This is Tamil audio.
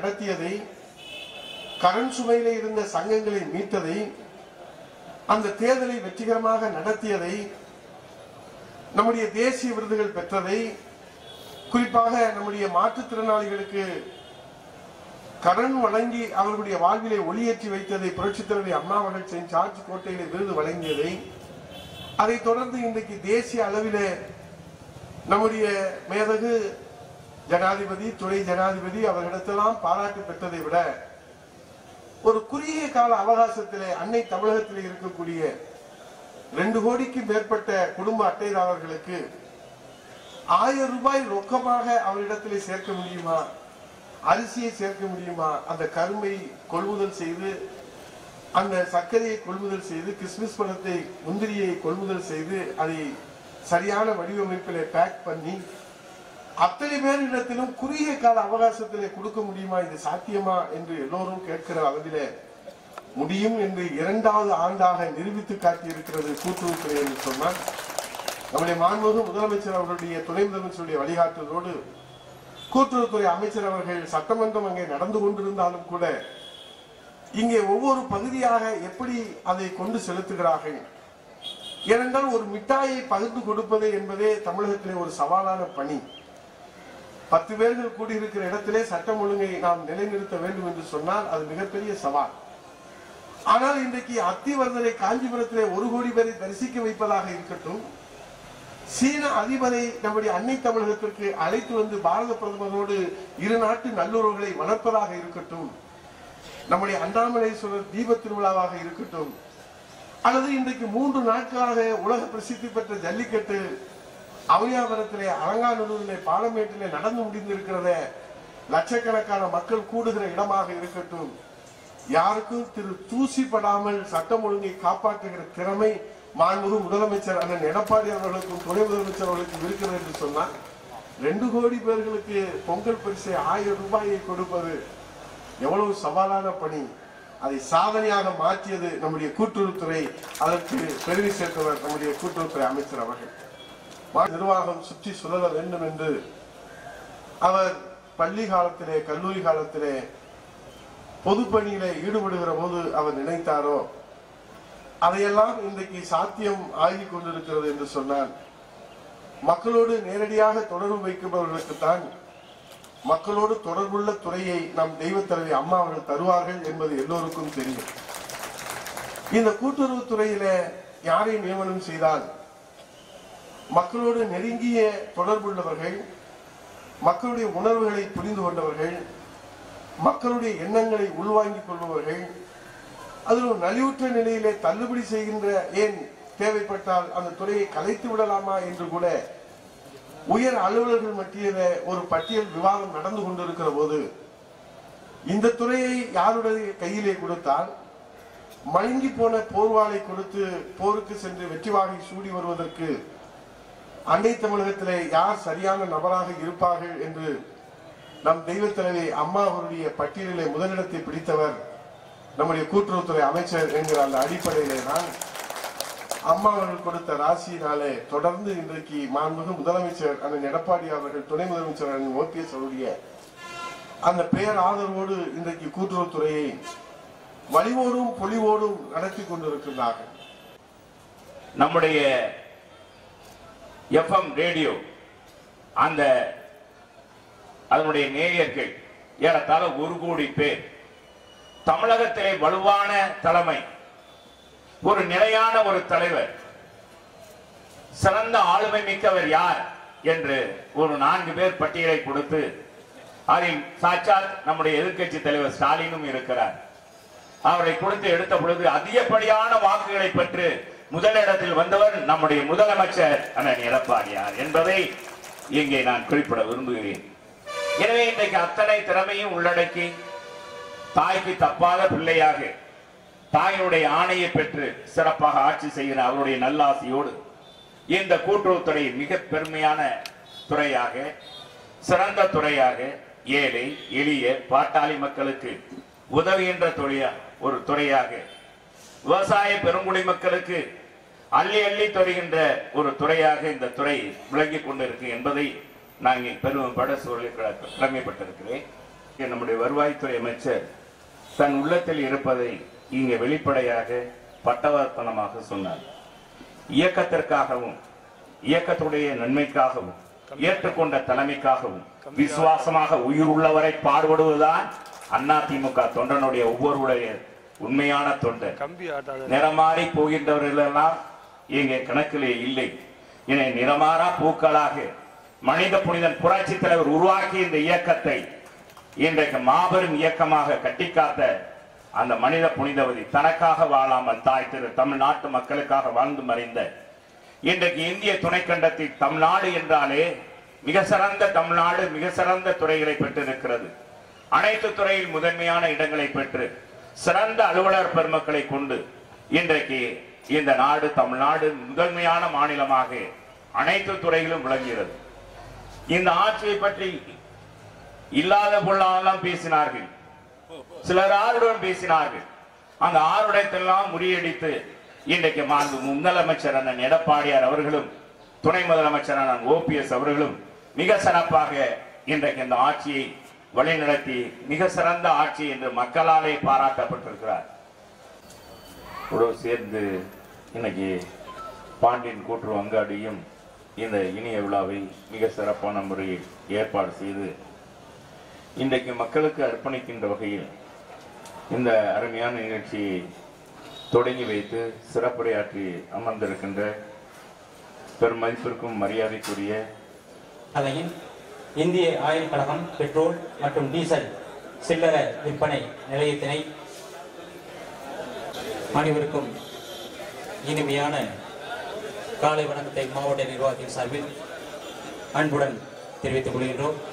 நடத்தியதை கரண் சுமையில இருந்த சங்கங்களை மீட்டதை அந்த தேர்தலை வெற்றிகரமாக நடத்தியதை நம்முடைய தேசிய விருதுகள் பெற்றதை குறிப்பாக நம்முடைய மாற்றுத்திறனாளிகளுக்கு கடன் வழங்கி அவர்களுடைய வாழ்விலை ஒளியேற்றி வைத்ததை புரட்சித் தலைவி அம்மா அவர்கள் செயின்ட் ஜார்ஜ் கோட்டையிலே விருது வழங்கியதை அதைத் தொடர்ந்து இன்றைக்கு தேசிய அளவிலே நம்முடைய மேதகு ஜனாதிபதி துணை ஜனாதிபதி அவர்களிடத்தெல்லாம் பாராட்டு பெற்றதை விட ஒரு குறுகிய கால அவகாசத்திலே அன்னை தமிழகத்திலே இருக்கக்கூடிய ரெண்டு கோடிக்கு மேற்பட்ட குடும்ப அட்டைதாரர்களுக்கு ஆயிரம் ரூபாய் ரொக்கமாக அவரிடத்திலே சேர்க்க முடியுமா அரிசியை சேர்க்க முடியுமா அந்த கரும்பை கொள்முதல் செய்து அந்த சர்க்கரையை கொள்முதல் செய்து கிறிஸ்துமஸ் பழத்தை முந்திரியை கொள்முதல் செய்து அதை சரியான வடிவமைப்பிலே பேக் பண்ணி அத்தனை பேரிடத்திலும் குறுகிய கால அவகாசத்திலே கொடுக்க முடியுமா இது சாத்தியமா என்று எல்லோரும் கேட்கிற அளவிலே முடியும் என்று இரண்டாவது ஆண்டாக நிரூபித்து காட்டியிருக்கிறது கூட்டுறவுத்துறை என்று சொன்னால் நம்முடைய மாண்புமிகு முதலமைச்சர் அவர்களுடைய துணை முதலமைச்சருடைய வழிகாட்டுதலோடு கூட்டுறவுத்துறை அமைச்சர் அவர்கள் சட்டமன்றம் அங்கே நடந்து கொண்டிருந்தாலும் கூட இங்கே ஒவ்வொரு பகுதியாக எப்படி அதை கொண்டு செலுத்துகிறார்கள் ஏனென்றால் ஒரு மிட்டாயை பகிர்ந்து கொடுப்பது என்பதே தமிழகத்திலே ஒரு சவாலான பணி பத்து பேர்கள் கூடியிருக்கிற இடத்திலே சட்டம் ஒழுங்கை நாம் நிலைநிறுத்த வேண்டும் என்று சொன்னால் அது மிகப்பெரிய சவால் ஆனால் இன்றைக்கு அத்திவர்தனை காஞ்சிபுரத்திலே ஒரு கோடி பேரை தரிசிக்க வைப்பதாக இருக்கட்டும் சீன அதிபரை நம்முடைய அன்னை தமிழகத்திற்கு அழைத்து வந்து பாரத பிரதமரோடு இரு நாட்டு நல்லுறவுகளை வளர்ப்பதாக இருக்கட்டும் நம்முடைய அண்ணாமலேஸ்வரர் தீப திருவிழாவாக இருக்கட்டும் அல்லது இன்றைக்கு மூன்று நாட்களாக உலக பிரசித்தி பெற்ற ஜல்லிக்கட்டு அவனியாபுரத்திலே அலங்காநல்லூரிலே பாலமேட்டிலே நடந்து முடிந்திருக்கிறத லட்சக்கணக்கான மக்கள் கூடுகிற இடமாக இருக்கட்டும் யாருக்கும் திரு தூசிப்படாமல் சட்டம் ஒழுங்கை காப்பாற்றுகிற திறமை மாண்புகு முதலமைச்சர் அண்ணன் எடப்பாடி அவர்களுக்கும் துணை முதலமைச்சர் அவர்களுக்கும் இருக்கிறது என்று சொன்னால் ரெண்டு கோடி பேர்களுக்கு பொங்கல் பரிசை ஆயிரம் ரூபாயை கொடுப்பது எவ்வளவு சவாலான பணி அதை சாதனையாக மாற்றியது நம்முடைய கூட்டுறவுத்துறை அதற்கு பெருமை சேர்த்தவர் நம்முடைய கூட்டுறவுத்துறை அமைச்சர் அவர்கள் மா- நிர்வாகம் சுற்றி சுழல வேண்டும் என்று அவர் பள்ளி காலத்திலே கல்லூரி காலத்திலே பொதுப்பணியிலே ஈடுபடுகிற போது அவர் நினைத்தாரோ அதையெல்லாம் இன்றைக்கு சாத்தியம் ஆகிக் கொண்டிருக்கிறது என்று சொன்னால் மக்களோடு நேரடியாக தொடர்பு வைக்கப்பவர்களுக்குத்தான் மக்களோடு தொடர்புள்ள துறையை நம் தெய்வத் தலைவி அம்மா அவர்கள் தருவார்கள் என்பது எல்லோருக்கும் தெரியும் இந்த கூட்டுறவு துறையில யாரை நியமனம் செய்தால் மக்களோடு நெருங்கிய தொடர்புள்ளவர்கள் மக்களுடைய உணர்வுகளை புரிந்து கொண்டவர்கள் மக்களுடைய எண்ணங்களை உள்வாங்கிக் கொள்பவர்கள் அதில் ஒரு நலிவுற்ற நிலையிலே தள்ளுபடி செய்கின்ற ஏன் தேவைப்பட்டால் அந்த துறையை கலைத்து விடலாமா என்று கூட உயர் அலுவலர்கள் மத்தியில ஒரு பட்டியல் விவாதம் நடந்து கொண்டிருக்கிற போது இந்த துறையை யாருடைய கையிலே கொடுத்தால் மழுங்கி போன போர்வாளை கொடுத்து போருக்கு சென்று வெற்றி வாகை சூடி வருவதற்கு அண்டை தமிழகத்திலே யார் சரியான நபராக இருப்பார்கள் என்று நம் தெய்வத் தலைவி அம்மா அவருடைய பட்டியலிலே முதலிடத்தை பிடித்தவர் நம்முடைய கூட்டுறவுத்துறை அமைச்சர் என்கிற அந்த அடிப்படையிலே தான் அம்மா அவர்கள் கொடுத்த ராசியினாலே தொடர்ந்து இன்றைக்கு மாண்புமிகு முதலமைச்சர் அண்ணன் எடப்பாடி அவர்கள் துணை முதலமைச்சர் அண்ணன் ஓபிஎஸ் அவருடைய அந்த பெயர் ஆதரவோடு இன்றைக்கு கூட்டுறவுத்துறையை வலிவோடும் பொலிவோடும் நடத்தி கொண்டிருக்கிறார்கள் நம்முடைய எஃப்எம் ரேடியோ அந்த அதனுடைய நேயர்கள் ஏறத்தாழ ஒரு கோடி பேர் தமிழகத்திலே வலுவான தலைமை ஒரு நிலையான ஒரு தலைவர் சிறந்த ஆளுமை மிக்கவர் யார் என்று ஒரு நான்கு பேர் பட்டியலை கொடுத்து அதில் சாட்சாத் நம்முடைய எதிர்க்கட்சி தலைவர் ஸ்டாலினும் இருக்கிறார் அவரை கொடுத்து எடுத்த பொழுது அதிகப்படியான வாக்குகளை பெற்று முதலிடத்தில் வந்தவர் நம்முடைய முதலமைச்சர் அண்ணன் எடப்பாடியார் என்பதை இங்கே நான் குறிப்பிட விரும்புகிறேன் எனவே இன்றைக்கு அத்தனை திறமையும் உள்ளடக்கி தாய்க்கு தப்பாத பிள்ளையாக தாயினுடைய ஆணையை பெற்று சிறப்பாக ஆட்சி செய்கிற அவருடைய நல்லாசியோடு இந்த கூட்டுறவுத்துறை மிக பெருமையான துறையாக சிறந்த துறையாக ஏழை எளிய பாட்டாளி மக்களுக்கு உதவுகின்ற தொழிலா ஒரு துறையாக விவசாய பெருங்குடி மக்களுக்கு அள்ளி அள்ளி தருகின்ற ஒரு துறையாக இந்த துறை விளங்கிக் கொண்டிருக்கு என்பதை நான் இங்கே பெருமைப்பட சொல்ல கடமைப்பட்டிருக்கிறேன் நம்முடைய வருவாய்த்துறை அமைச்சர் தன் உள்ளத்தில் இருப்பதை இங்கே வெளிப்படையாக பட்டவர்த்தனமாக சொன்னார் இயக்கத்திற்காகவும் இயக்கத்துடைய நன்மைக்காகவும் ஏற்றுக்கொண்ட தலைமைக்காகவும் விசுவாசமாக உயிர் உள்ளவரை பாடுபடுவதுதான் அதிமுக தொண்டனுடைய ஒவ்வொருடைய உண்மையான தொண்டர் கம்பி ஆட்டாத நிறமாறி போகின்றவர்கள் எல்லாம் இங்கே கணக்கிலே இல்லை இதை நிறமாறா பூக்களாக மனித புனிதன் புரட்சி தலைவர் உருவாக்கிய இந்த இயக்கத்தை இன்றைக்கு மாபெரும் இயக்கமாக கட்டிக்காத்த அந்த மனித புனிதவதி தனக்காக வாழாமல் தாய் திரு தமிழ்நாட்டு மக்களுக்காக வாழ்ந்து மறைந்த இன்றைக்கு இந்திய துணைக்கண்டத்தில் தமிழ்நாடு என்றாலே மிக சிறந்த தமிழ்நாடு மிக சிறந்த துறைகளை பெற்றிருக்கிறது அனைத்து துறையில் முதன்மையான இடங்களை பெற்று சிறந்த அலுவலர் பெருமக்களை கொண்டு இன்றைக்கு இந்த நாடு தமிழ்நாடு முதன்மையான மாநிலமாக அனைத்து துறையிலும் விளங்குகிறது இந்த ஆட்சியை பற்றி இல்லாத பொருளாலாம் பேசினார்கள் சிலர் ஆருடன் பேசினார்கள் அந்த ஆருடத்தெல்லாம் முறியடித்து இன்றைக்கு மாண்பு முதலமைச்சர் அண்ணன் எடப்பாடியார் அவர்களும் துணை முதலமைச்சர் அண்ணன் ஓபிஎஸ் அவர்களும் மிக சிறப்பாக இன்றைக்கு இந்த ஆட்சியை வழிநடத்தி மிக சிறந்த ஆட்சி என்று மக்களாலே பாராட்டப்பட்டிருக்கிறார் உறவு சேர்ந்து இன்னைக்கு பாண்டியன் கூட்டுறவு அங்காடியும் இந்த இனிய விழாவை மிக சிறப்பான முறையில் ஏற்பாடு செய்து இன்றைக்கு மக்களுக்கு அர்ப்பணிக்கின்ற வகையில் இந்த அருமையான நிகழ்ச்சியை தொடங்கி வைத்து சிறப்புரையாற்றி அமர்ந்திருக்கின்ற பெரும் மதிப்பிற்கும் மரியாதைக்குரிய அதையின் இந்திய ஆயில் கழகம் பெட்ரோல் மற்றும் டீசல் சில்லறை விற்பனை நிலையத்தினை அனைவருக்கும் இனிமையான காலை வணக்கத்தை மாவட்ட நிர்வாகத்தின் சார்பில் அன்புடன் தெரிவித்துக் கொள்கின்றோம்